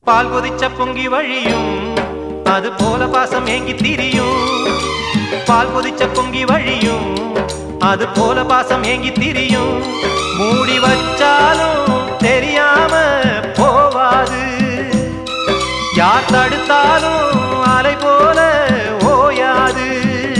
பால் கொதிச்ச பொங்கி வழியும் அது போல பாசம் ஏங்கி திரியும் பால் கொதிச்ச பொங்கி வழியும் அது போல பாசம் ஏங்கி திரியும் மூடி வச்சாலும் தெரியாம போவாது யார் தடுத்தாலும் அலை போல ஓயாது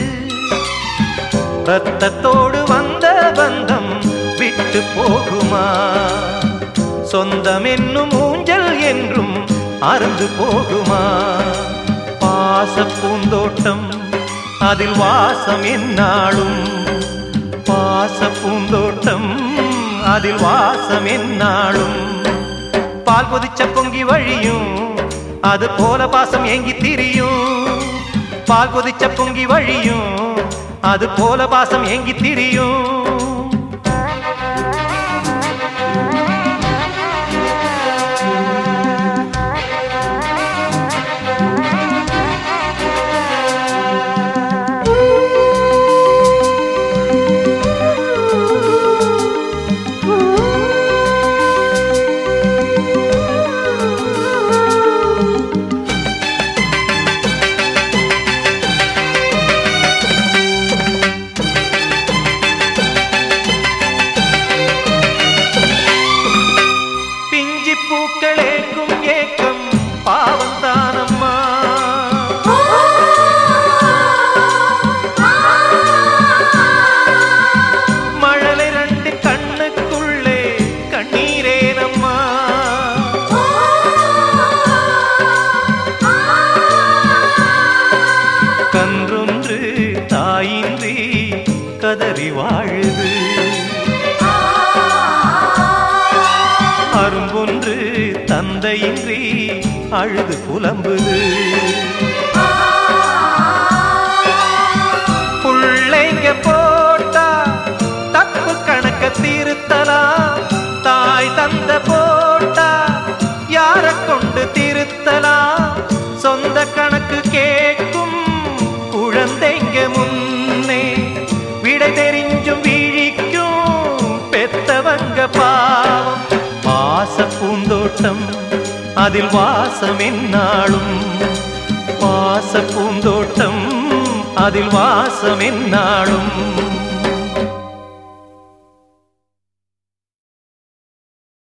ரத்தத்தோடு வந்த பந்தம் விட்டு போகுமா சொந்தம் என்னும் ஊஞ்சல் என்றும் அருந்து போகுமா பாச பூந்தோட்டம் அதில் வாசம் என்னாலும் பாச பூந்தோட்டம் அதில் வாசம் என்னாலும் பால் கொதிச்ச பொங்கி வழியும் அது போல பாசம் ஏங்கி திரியும் பால் கொதிச்ச பொங்கி வழியும் அது போல பாசம் ஏங்கி திரியும் பிஞ்சி பூக்களேக்கும் ஏக்கம் பாவம் தானம்மா மழலை ரெண்டு கண்ணுக்குள்ளே கண்ணீரேனம்மா கன்றொன்று தாயின்றி கதறி வாழுது அரும்பொன்று தந்தையின்றி அழுது புலம்புது புள்ளைங்க போட்டா தப்பு கணக்க திருத்தலாம் தாய் தந்த போட்டா யார கொண்டு திருத்தலாம் சொந்த கணக்கு கேட்கும் குழந்தைங்க முன்னே விடை தெரிஞ்சும் விழிக்கும் பெத்தவங்க பாவம் பாச பூந்தோட்டம் அதில் வாசம் என்னாலும் பாச பூந்தோட்டம் அதில் வாசம் என்னாலும்